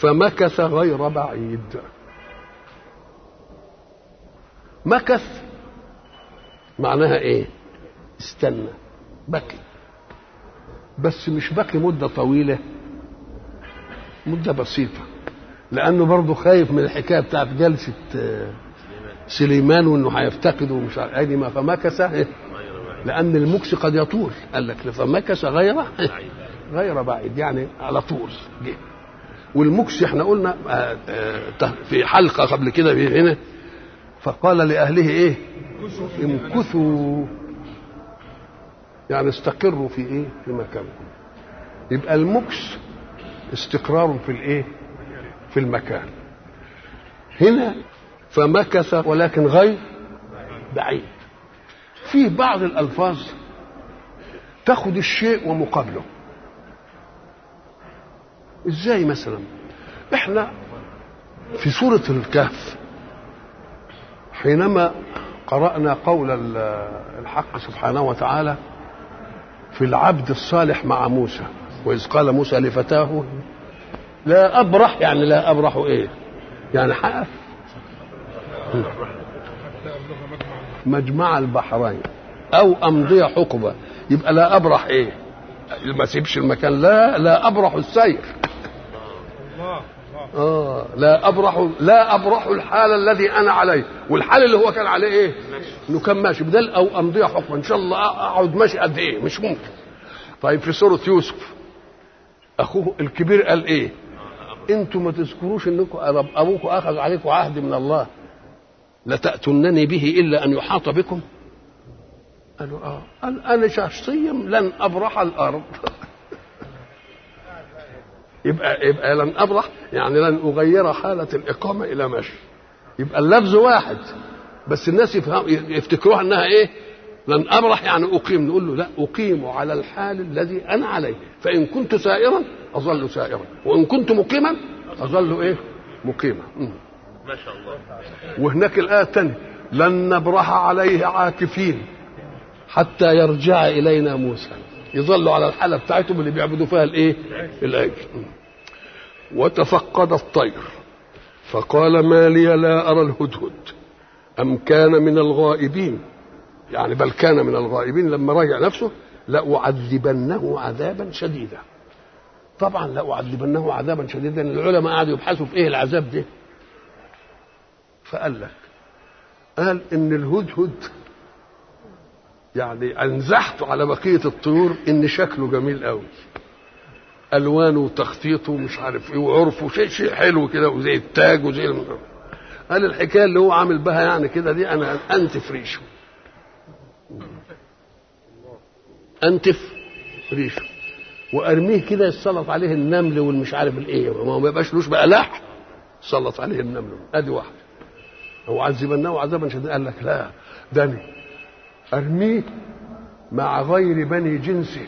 فمكث غير بعيد مكث معناها ايه استنى بكي بس مش بكي مدة طويلة مدة بسيطة لأنه برضه خايف من الحكاية بتاعت جلسة سليمان وإنه هيفتقده ومش عارف أدي ما فمكث إيه؟ لأن المكس قد يطول قال لك فمكث غير غير بعيد يعني على طول جه والمكس احنا قلنا في حلقة قبل كده هنا فقال لأهله إيه امكثوا يعني استقروا في ايه في مكانكم يبقى المكس استقرار في الايه في المكان هنا فمكث ولكن غير بعيد في بعض الالفاظ تاخد الشيء ومقابله ازاي مثلا احنا في سوره الكهف حينما قرانا قول الحق سبحانه وتعالى في العبد الصالح مع موسى وإذ قال موسى لفتاه لا أبرح يعني لا أبرح إيه يعني حقف مجمع البحرين أو أمضي حقبة يبقى لا أبرح إيه ما سيبش المكان لا لا أبرح السير آه لا أبرح لا أبرح الحال الذي أنا عليه والحال اللي هو كان عليه إيه؟ إنه كان ماشي بدل أو أمضي حكم إن شاء الله أقعد ماشي قد إيه؟ مش ممكن. طيب في سورة يوسف أخوه الكبير قال إيه؟ أنتوا ما تذكروش إنكم أبوكم أخذ عليكم عهد من الله لتأتونني به إلا أن يحاط بكم؟ قالوا آه قال أنا شخصيا لن أبرح الأرض يبقى يبقى لن ابرح يعني لن اغير حاله الاقامه الى مشي يبقى اللفظ واحد بس الناس يفهم يفتكروها انها ايه لن ابرح يعني اقيم نقول له لا اقيم على الحال الذي انا عليه فان كنت سائرا اظل سائرا وان كنت مقيما اظل ايه مقيما ما شاء الله وهناك الايه الثانيه لن نبرح عليه عاكفين حتى يرجع الينا موسى يظلوا على الحاله بتاعتهم اللي بيعبدوا فيها الايه العجل وتفقد الطير فقال ما لي لا ارى الهدهد ام كان من الغائبين يعني بل كان من الغائبين لما راجع نفسه لأعذبنه عذابا شديدا طبعا لأعذبنه عذابا شديدا العلماء قعدوا يبحثوا في ايه العذاب ده فقال لك قال ان الهدهد يعني انزحته على بقيه الطيور ان شكله جميل قوي الوانه وتخطيطه ومش عارف ايه وعرفه شيء شيء حلو كده وزي التاج وزي الم... قال الحكايه اللي هو عامل بها يعني كده دي انا انتف ريشه انتف ريشه وارميه كده يتسلط عليه النمل والمش عارف الايه ما هو ما يبقاش لوش بقى لح سلط عليه النمل ادي واحده او عذبناه عذابا شديدا قال لك لا ده ارميه مع غير بني جنسه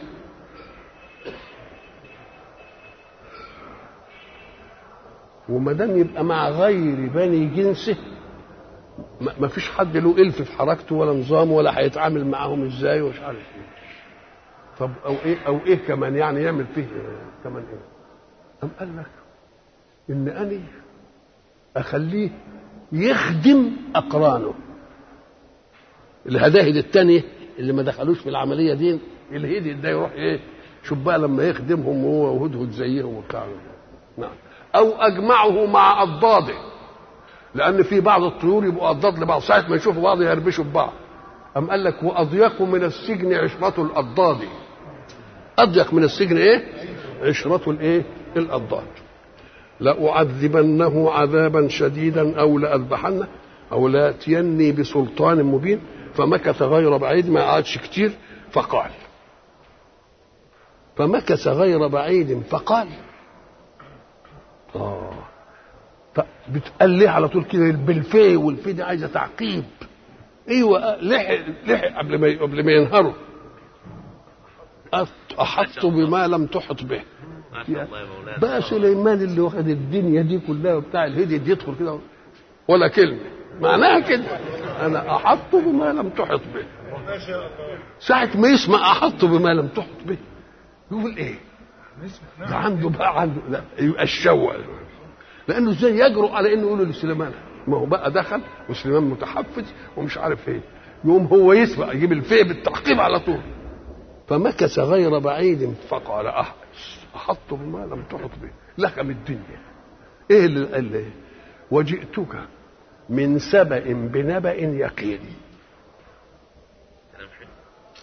وما دام يبقى مع غير بني جنسه ما فيش حد له الف في حركته ولا نظام ولا هيتعامل معاهم ازاي ومش عارف ايه طب او ايه او ايه كمان يعني يعمل فيه كمان ايه قام قال لك ان اني اخليه يخدم اقرانه الهداهد الثانيه اللي ما دخلوش في العمليه دي الهدي ده يروح ايه شوف بقى لما يخدمهم وهو وهدهد زيهم وبتاع نعم او اجمعه مع اضداده لان في بعض الطيور يبقوا اضداد لبعض ساعه ما يشوفوا بعض يهربشوا ببعض أم قال لك وأضيق من السجن عشرة الأضداد أضيق من السجن إيه؟ عشرة الإيه؟ الأضداد لأعذبنه عذابا شديدا أو لأذبحنه أو لأتيني بسلطان مبين فمكث غير بعيد ما قعدش كتير فقال فمكث غير بعيد فقال آه بتقال ليه على طول كده بالفي والفي دي عايزه تعقيب ايوه لحق لحق قبل ما قبل ما ينهروا احط بما لم تحط به ما شاء الله يا مولانا بقى سليمان اللي واخد الدنيا دي كلها وبتاع الهدي يدخل كده ولا كلمه معناها كده انا احط بما لم تحط به ساعة ما يسمع احط بما لم تحط به يقول ايه ده عنده بقى عنده لا يبقى الشوق لانه ازاي يجرؤ على انه يقول لسليمان ما هو بقى دخل وسليمان متحفز ومش عارف ايه يقوم هو يسبق يجيب الفئ بالتعقيب على طول فمكث غير بعيد فقال أح احط بما لم تحط به لكم الدنيا ايه اللي قال لي وجئتك من سبأ بنبأ يقين كلام حلو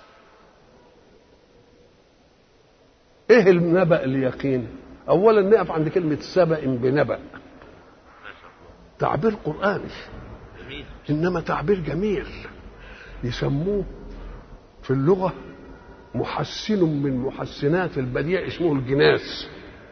ايه النبأ اليقين اولا نقف عند كلمة سبأ بنبأ ما شاء الله تعبير قرآني جميل انما تعبير جميل يسموه في اللغه محسن من محسنات البديع اسمه الجناس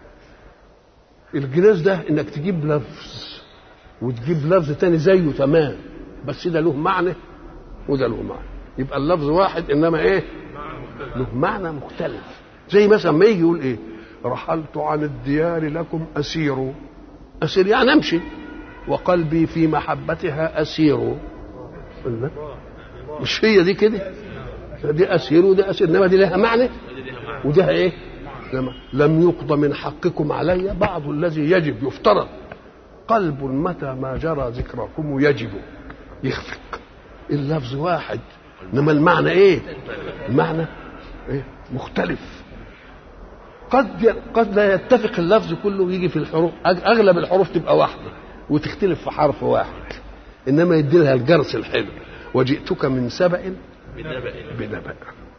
الجناس ده انك تجيب لفظ وتجيب لفظ تاني زيه تمام بس ده له معنى وده له معنى يبقى اللفظ واحد انما ايه له معنى مختلف زي مثلا ما يجي يقول ايه رحلت عن الديار لكم اسير اسير يعني امشي وقلبي في محبتها اسير قلنا مش هي دي كده دي اسير وده اسير انما دي لها معنى ودي ليها معنى وده ايه لما لم يقضى من حقكم علي بعض الذي يجب يفترض قلب متى ما جرى ذكركم يجب يخفق اللفظ واحد انما المعنى ايه المعنى ايه مختلف قد ي... قد لا يتفق اللفظ كله ويجي في الحروف أغ- اغلب الحروف تبقى واحده وتختلف في حرف واحد انما يدي لها الجرس الحلو وجئتك من سبأ بالنبأ بنبأ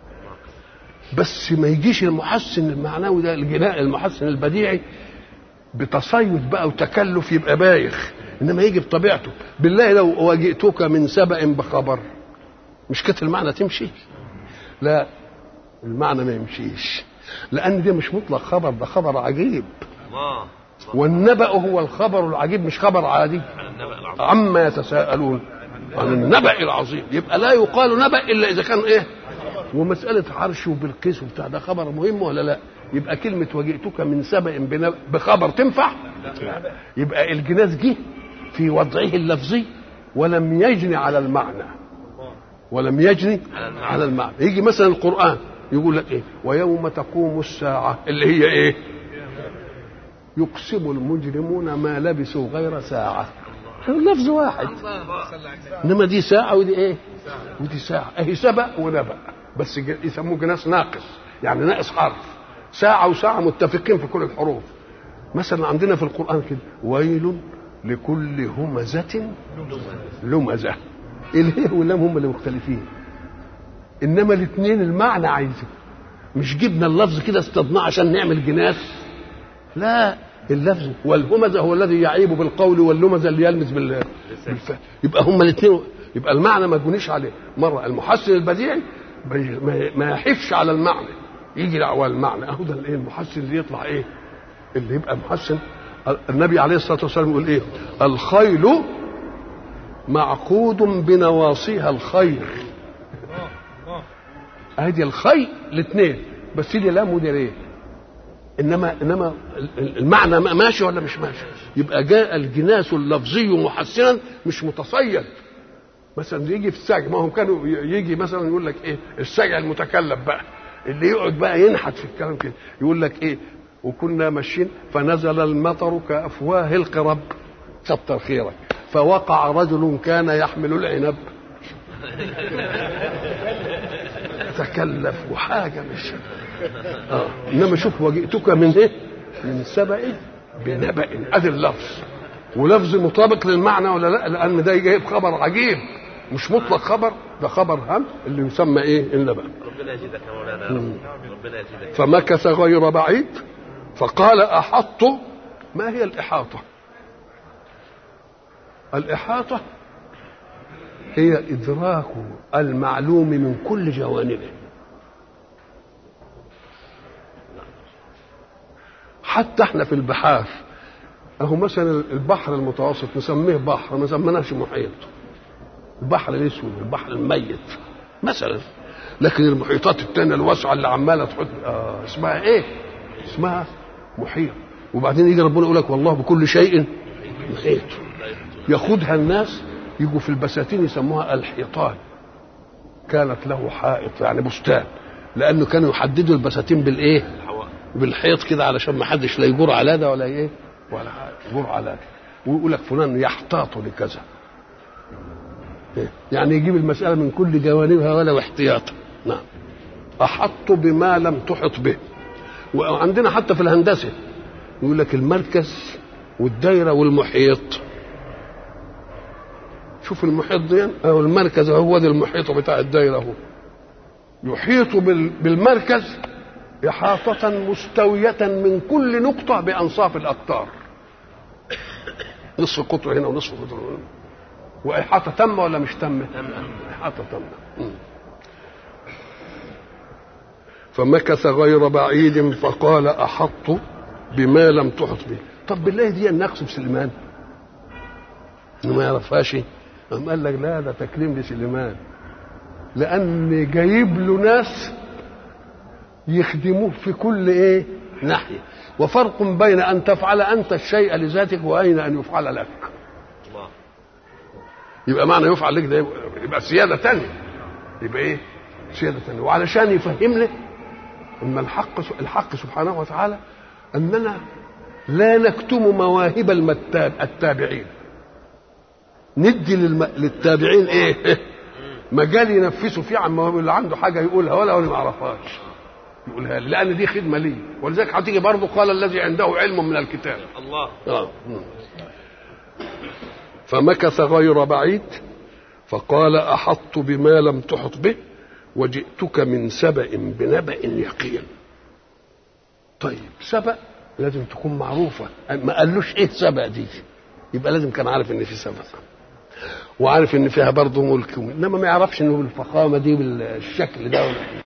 بس ما يجيش المحسن المعنوي ده الجناء المحسن البديعي بتصيد بقى وتكلف يبقى بايخ انما يجي بطبيعته بالله لو واجئتك من سبأ بخبر مش كانت المعنى تمشي لا المعنى ما يمشيش لان ده مش مطلق خبر ده خبر عجيب الله والنبأ هو الخبر العجيب مش خبر عادي على النبأ العظيم عما يتساءلون عن النبأ العظيم يبقى لا يقال نبأ إلا إذا كان إيه ومسألة عرش وبالقيس وبتاع ده خبر مهم ولا لا يبقى كلمة وجئتك من سبأ بنبأ بخبر تنفع لا. يبقى الجناس جه في وضعه اللفظي ولم يجني على المعنى ولم يجني على المعنى. على المعنى يجي مثلا القرآن يقول لك ايه ويوم تقوم الساعة اللي هي ايه يقسم المجرمون ما لبثوا غير ساعة لفظ واحد انما دي ساعة ودي ايه ودي ساعة اهي سبق ونبأ بس ج- يسموه جناس ناقص يعني ناقص حرف ساعة وساعة متفقين في كل الحروف مثلا عندنا في القرآن كده ويل لكل همزة لمزة الهي واللام هم اللي مختلفين انما الاثنين المعنى عايزه مش جبنا اللفظ كده استضناه عشان نعمل جناس لا اللفظ والهمزه هو الذي يعيب بالقول واللمزه اللي يلمس بال بالف... يبقى هما الاثنين يبقى المعنى ما تبنيش عليه مره المحسن البديعي ما ي- ما- ما يحفش على المعنى يجي على المعنى اهو ده الايه المحسن اللي يطلع ايه اللي يبقى محسن النبي عليه الصلاه والسلام يقول ايه الخيل معقود بنواصيها الخير ادي الخيل الاثنين بس دي لام ودي ليه انما انما المعنى ماشي ولا مش ماشي يبقى جاء الجناس اللفظي محسنا مش متصيد مثلا يجي في السجع ما هم كانوا يجي مثلا يقول لك ايه السجع المتكلم بقى اللي يقعد بقى ينحت في الكلام كده يقول لك ايه وكنا ماشيين فنزل المطر كافواه القرب كتر خيرك فوقع رجل كان يحمل العنب تكلف وحاجه مش اه انما شوف وجئتك من ايه من سبأ بنبأ ادي اللفظ ولفظ مطابق للمعنى ولا لا لان ده جايب خبر عجيب مش مطلق خبر ده خبر هم اللي يسمى ايه النبأ ربنا يزيدك يا مولانا يا رب. ربنا يزيدك فمكث غير بعيد فقال احط ما هي الاحاطه الاحاطه هي ادراك المعلوم من كل جوانبه حتى احنا في البحار اهو مثلا البحر المتوسط نسميه بحر ما سميناش محيط البحر الاسود البحر الميت مثلا لكن المحيطات التانية الواسعة اللي عمالة تحط آه اسمها ايه؟ اسمها محيط وبعدين يجي ربنا يقول لك والله بكل شيء محيط ياخدها الناس يجوا في البساتين يسموها الحيطان كانت له حائط يعني بستان لانه كانوا يحددوا البساتين بالايه؟ الحواء بالحيط كده علشان ما حدش لا يجور على ده ولا ايه ولا حاجه جرعه لا ويقول لك فلان يحتاط لكذا إيه؟ يعني يجيب المساله من كل جوانبها ولو احتياطا نعم احط بما لم تحط به وعندنا حتى في الهندسه يقول لك المركز والدايره والمحيط شوف المحيط دي او المركز هو ده المحيط بتاع الدايره اهو يحيط بال- بالمركز إحاطة مستوية من كل نقطة بأنصاف الأقطار نصف قطر هنا ونصف قطر هنا وإحاطة تامة ولا مش تامة؟ إحاطة تامة مم. فمكث غير بعيد فقال أحط بما لم تحط به طب بالله دي النقص بسليمان إنه ما يعرفهاش قام قال لك لا ده تكريم لسليمان لأن جايب له ناس يخدموه في كل ايه ناحيه وفرق بين ان تفعل انت الشيء لذاتك واين ان يفعل لك الله يبقى معنى يفعل لك ده يبقى سياده تانية يبقى ايه سياده تانية وعلشان يفهمنا ان الحق الحق سبحانه وتعالى اننا لا نكتم مواهب المتاب التابعين ندي للم... للتابعين ايه مجال ينفسوا فيه عن مواهب اللي عنده حاجه يقولها ولا انا ما اعرفهاش يقولها لي لان دي خدمه لي ولذلك هتيجي برضه قال الذي عنده علم من الكتاب الله آه. مم. فمكث غير بعيد فقال احطت بما لم تحط به وجئتك من سبأ بنبأ يقين طيب سبأ لازم تكون معروفة ما قالوش ايه سبأ دي يبقى لازم كان عارف ان في سبأ وعارف ان فيها برضه ملك انما ما يعرفش انه بالفخامه دي بالشكل ده ولا